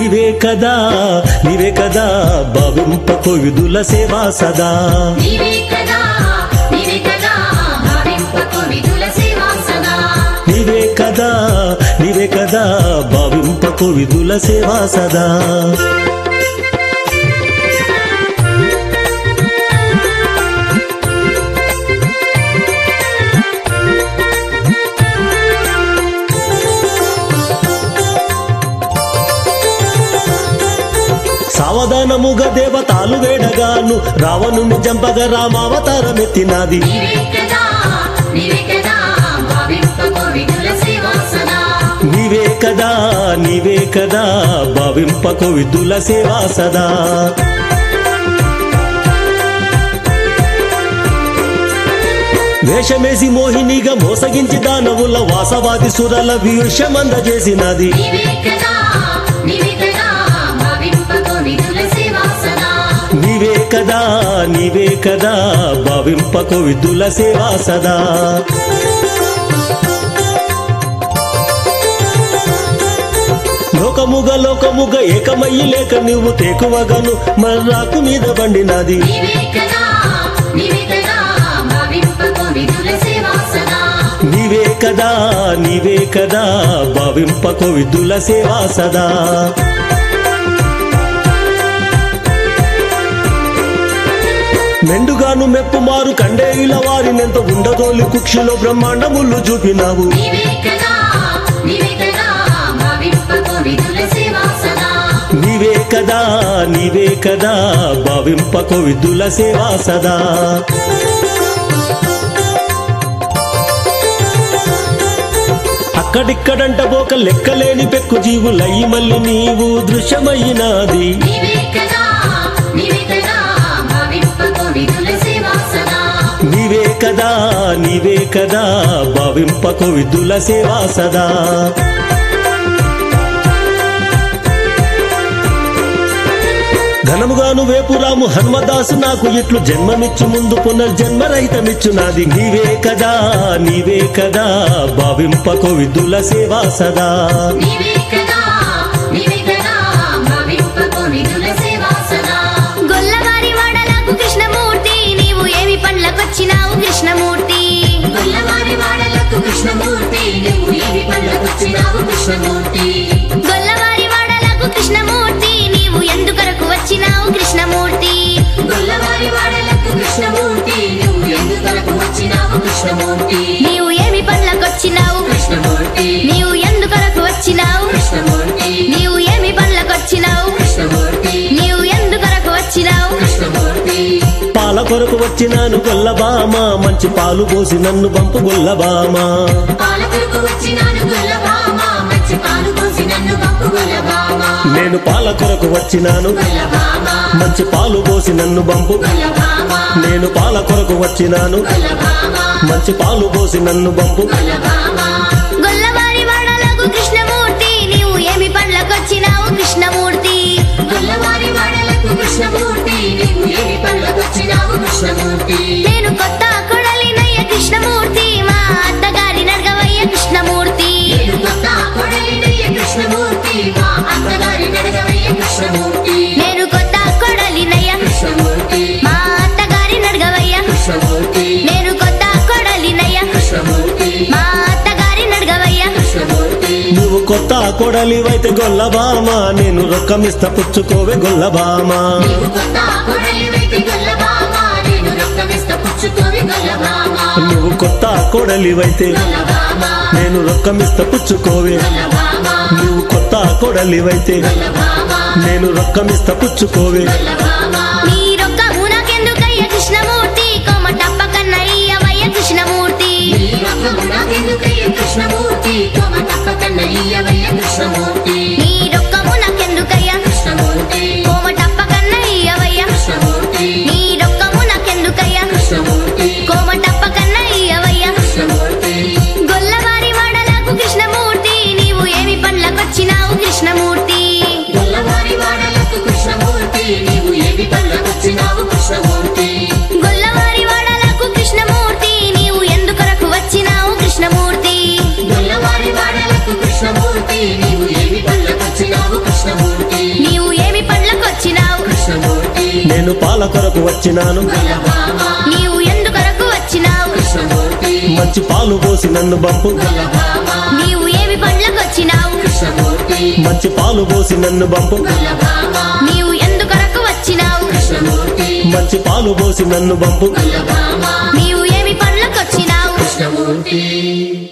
నీవే కదా నీవే కదా భావింపకు విధుల సేవా సదా నీవే కదా నీవే కదా భావింపకు విధుల సేవా సదా నీవే కదా నీవే కదా భావింపకు విధుల సేవా సదా సావధానముగా దేవతాలు వేడగాను రావణుని జంపగా రామావతారమెత్తినాది నీవే కదా నీవే కదా భావింపకు విధుల సేవా సదా నీవే కదా నీవే కదా భావింపకు విధుల సేవా సదా వేషమేసి మోహినిగా మోసగించి దానవుల వాసవాది సురల వ్యూషమందజేసినది నీవే కదా నీవే కదా భావింపకు విధుల సేవా సదా నీవే కదా నీవే కదా భావింపకు విధుల సేవా సదా లోకముగ లోకముగ ఏకమయ్యి లేక నువ్వు తేకువగను మర్రాకు మీద బండినాది నీవే కదా నీవే కదా భావింపకు విధుల సేవా సదా నీవే కదా నీవే కదా భావింపకు విధుల సేవా సదా మెండుగాను మెప్పుమారు కండేయుల వారినెంత ఉండదోలి కుక్షిలో బ్రహ్మాండములు చూపినావు నీవే కదా నీవే కదా భావింపకు విధుల సేవా సదా నీవే కదా నీవే కదా భావింపకు విధుల సేవా సదా అక్కడిక్కడంట పోక లెక్కలేని పెక్కు జీవులయ్యి మళ్ళీ నీవు దృశ్యమయ్యినాది నీవే కదా నీవే కదా భావింపకు విధుల సేవా సదా నీవే కదా నీవే కదా భావింపకు విధుల సేవా సదా ఘనముగాను వేపురాము హన్మదాసు నాకు ఇట్లు జన్మమిచ్చు ముందు పునర్జన్మరహితమిచ్చు నాది నీవే కదా నీవే కదా భావింపకు విధుల సేవా సదా నీవే కదా నీవే కదా భావింపకు విధుల సేవా సదా గొల్లవారి వాడలకు కృష్ణమూర్తి నీవు ఏమి పండ్లకొచ్చినావు కృష్ణమూర్తి గొల్లవారి వాడలకు కృష్ణమూర్తి నువ్వు ఏమి పళ్ళకొచ్చినావు కృష్ణమూర్తి గొల్లవారి వాడలకు కృష్ణమూర్తి నీవు ఎందుకొరకు వచ్చినావు కృష్ణమూర్తి గొల్లవారి వాడలకు కృష్ణమూర్తి నువ్వు ఎందుకొరకు వచ్చినావు కృష్ణమూర్తి నీవు ఏమి పండ్లకొచ్చినావు కృష్ణమూర్తి నీవు ఎందుకొరకు వచ్చినావు కృష్ణమూర్తి నీవు ఏమి పండ్లకొచ్చినావు కృష్ణమూర్తి నీవు ఎందుకొరకు వచ్చినావు కృష్ణమూర్తి పాల కొరకు వచ్చినాను గొల్లబామ మంచి పాలు పోసి నన్ను పంపు గొల్లబామ పాలకులకు వచ్చినాను గొల్లభామ మంచి పాలు పోసి నన్ను పంపు గొల్లభామ నేను పాల కొరకు వచ్చినాను గొల్లభామ మంచి పాలు పోసి నన్ను పంపు గొల్లభామ నేను పాల కొరకు వచ్చినాను గొల్లభామ మంచి పాలు పోసి నన్ను పంపు గొల్లభామ గొల్లవారి వాడలకు కృష్ణమూర్తి నీవు ఏమి పండ్లకొచ్చినావు కృష్ణమూర్తి గొల్లవారి వాడలకు కృష్ణమూర్తి నువ్వు ఏమి పళ్ళకొచ్చినావు కృష్ణమూర్తి నేను కొత్త కొడలినయ్య కృష్ణమూర్తి మా అత్తగారి నడగవయ్య కృష్ణమూర్తి నేను కొత్త కొడలినయ్య కృష్ణమూర్తి మా అత్తగారి నడగవయ్య కృష్ణమూర్తి నేను కొత్త కొడలినయ్య కృష్ణమూర్తి మా అత్తగారి నడగవయ్య కృష్ణమూర్తి నేను కొత్త కొడలినయ్య కృష్ణమూర్తి మా అత్తగారి నడగవయ్య కృష్ణమూర్తి నువ్వు కొత్త కొడలివైతే గొల్లబామ నేను రొక్కమిస్త పుచ్చుకోవే గొల్లబామ నీవు కొత్త కొడలివైతే గొల్లభామ నేను రక్తమిస్త పుచ్చుకోవి గొల్లభామ నువ్వు కొత్త కొడలివైతే గొల్లభామ నేను రొక్కమిస్త పుచ్చుకోవే గొల్లభామ నువ్వు కొత్త కొడలివైతే గొల్లభామ నేను రొక్కమిస్త పుచ్చుకోవే గొల్లభామ నీ రొక్కము నాకెందుకయ్య కృష్ణమూర్తి కోమటప్ప కన్నయ్యవయ్య కృష్ణమూర్తి నీ రక్తము నాకెందుకయ్య కృష్ణమూర్తి కొమ తప్పకన్న ఇయ్యవయ్య కృష్ణమూర్తి నీ రొక్కము నాకెందుకయ్య కృష్ణమూర్తి కోమటప్ప కన్నయ్యవయ్య కృష్ణమూర్తి నీ రొక్కము నాకెందుకయ్య కృష్ణమూర్తి కోమటప్ప కన్నయ్యవయ్య కృష్ణమూర్తి గొల్లవారి వాడలకు కృష్ణమూర్తి నీవు ఏమి పండ్లకొచ్చినావు కృష్ణమూర్తి గొల్లవారి వాడలకు కృష్ణమూర్తి నీవు ఏమి పళ్ళకొచ్చినావు కృష్ణమూర్తి గొల్లవారి వాడలకు కృష్ణమూర్తి నీవు ఎందుకొరకు వచ్చినావు కృష్ణమూర్తి గొల్లవారి వాడలకు కృష్ణమూర్తి నీవు ఏమి పళ్ళకొచ్చినావు నేను పాల కొరకు వచ్చినాను గొల్లభామ నీవు ఎందుకొరకు వచ్చినావు కృష్ణమూర్తి మంచి పాలు పోసి నన్ను బంపు గొల్లభామ నీవు ఏమి పండ్లకు వచ్చినావు కృష్ణమూర్తి మంచి పాలు పోసి నన్ను బంపు గొల్లభామ నీవు ఎందుకొరకు వచ్చినావు కృష్ణమూర్తి మంచి పాలు పోసి నన్ను బంపు గొల్లభామ నీవు ఏమి పండ్లకు వచ్చినావు కృష్ణమూర్తి